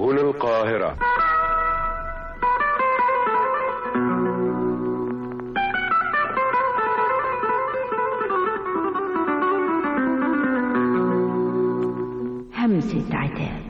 هنا القاهرة همسة عتاب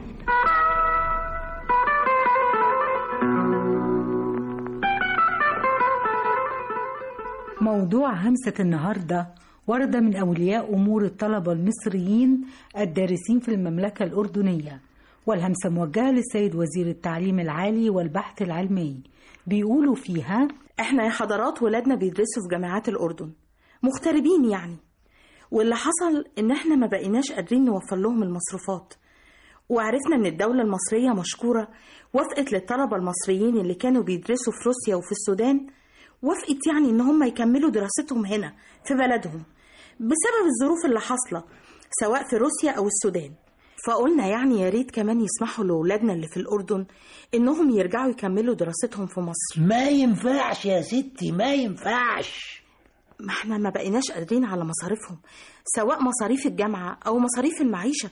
موضوع همسة النهاردة ورد من أولياء أمور الطلبة المصريين الدارسين في المملكة الأردنية والهمسة موجهة للسيد وزير التعليم العالي والبحث العلمي بيقولوا فيها احنا يا حضرات ولادنا بيدرسوا في جامعات الأردن مغتربين يعني واللي حصل ان احنا ما بقيناش قادرين نوفر لهم المصروفات وعرفنا ان الدولة المصرية مشكورة وافقت للطلبة المصريين اللي كانوا بيدرسوا في روسيا وفي السودان وافقت يعني ان هم يكملوا دراستهم هنا في بلدهم بسبب الظروف اللي حاصلة سواء في روسيا او السودان فقلنا يعني يا ريت كمان يسمحوا لأولادنا اللي في الأردن إنهم يرجعوا يكملوا دراستهم في مصر ما ينفعش يا ستي ما ينفعش ما احنا ما بقيناش قادرين على مصاريفهم سواء مصاريف الجامعة أو مصاريف المعيشة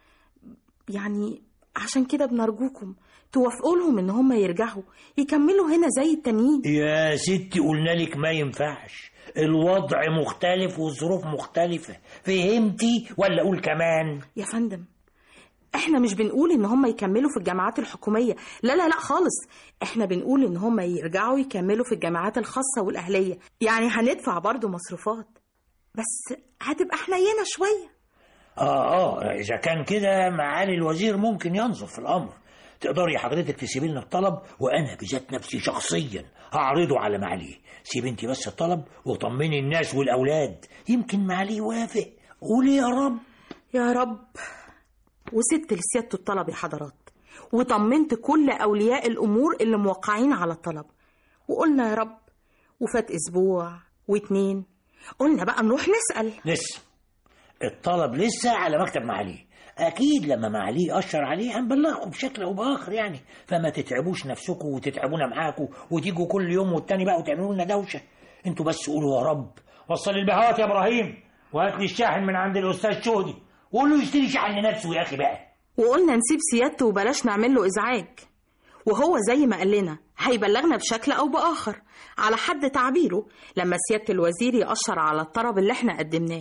يعني عشان كده بنرجوكم توافقوا لهم إن هم يرجعوا يكملوا هنا زي التانيين يا ستي قلنا لك ما ينفعش الوضع مختلف والظروف مختلفة فهمتي ولا أقول كمان يا فندم احنا مش بنقول ان هم يكملوا في الجامعات الحكومية لا لا لا خالص احنا بنقول ان هم يرجعوا يكملوا في الجامعات الخاصة والأهلية يعني هندفع برضو مصروفات بس هتبقى حنينة شوية آه آه إذا كان كده معالي الوزير ممكن ينظر في الأمر تقدري حضرتك تسيبي لنا الطلب وأنا بذات نفسي شخصيا هعرضه على معاليه سيب انت بس الطلب وطمني الناس والأولاد يمكن معاليه يوافق قولي يا رب يا رب وسبت لسيادة الطلب يا حضرات وطمنت كل أولياء الأمور اللي موقعين على الطلب وقلنا يا رب وفات أسبوع واتنين قلنا بقى نروح نسأل لسه الطلب لسه على مكتب معاليه أكيد لما معاليه أشر عليه هنبلغكم بشكل أو بآخر يعني فما تتعبوش نفسكم وتتعبونا معاكم وتيجوا كل يوم والتاني بقى وتعملوا لنا دوشة انتوا بس قولوا يا رب وصل البهوات يا إبراهيم وهات لي الشاحن من عند الأستاذ شهدي وقول له يشتري شحن لنفسه يا أخي بقى وقلنا نسيب سيادته وبلاش نعمل له إزعاج وهو زي ما قال لنا هيبلغنا بشكل أو بآخر على حد تعبيره لما سيادة الوزير يأشر على الطلب اللي احنا قدمناه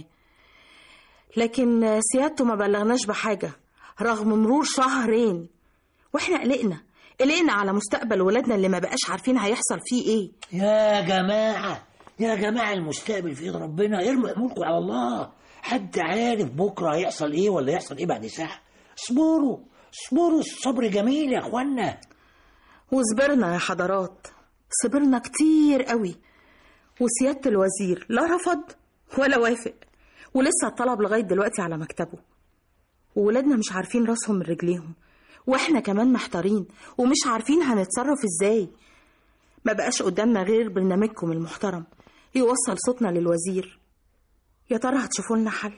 لكن سيادته ما بلغناش بحاجة رغم مرور شهرين واحنا قلقنا قلقنا على مستقبل ولادنا اللي ما بقاش عارفين هيحصل فيه ايه يا جماعة يا جماعة المستقبل في ايد ربنا ارموا اموركم على الله حد عارف بكرة هيحصل ايه ولا يحصل ايه بعد ساعة اصبروا اصبروا الصبر جميل يا اخوانا وصبرنا يا حضرات صبرنا كتير قوي وسيادة الوزير لا رفض ولا وافق ولسه الطلب لغاية دلوقتي على مكتبه وولادنا مش عارفين راسهم من رجليهم واحنا كمان محتارين ومش عارفين هنتصرف ازاي ما بقاش قدامنا غير برنامجكم المحترم يوصل صوتنا للوزير يا ترى هتشوفوا لنا حل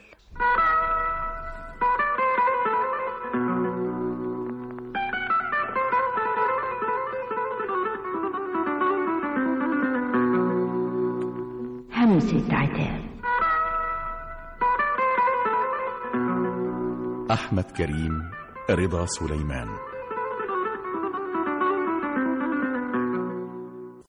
همسة عتاب أحمد كريم رضا سليمان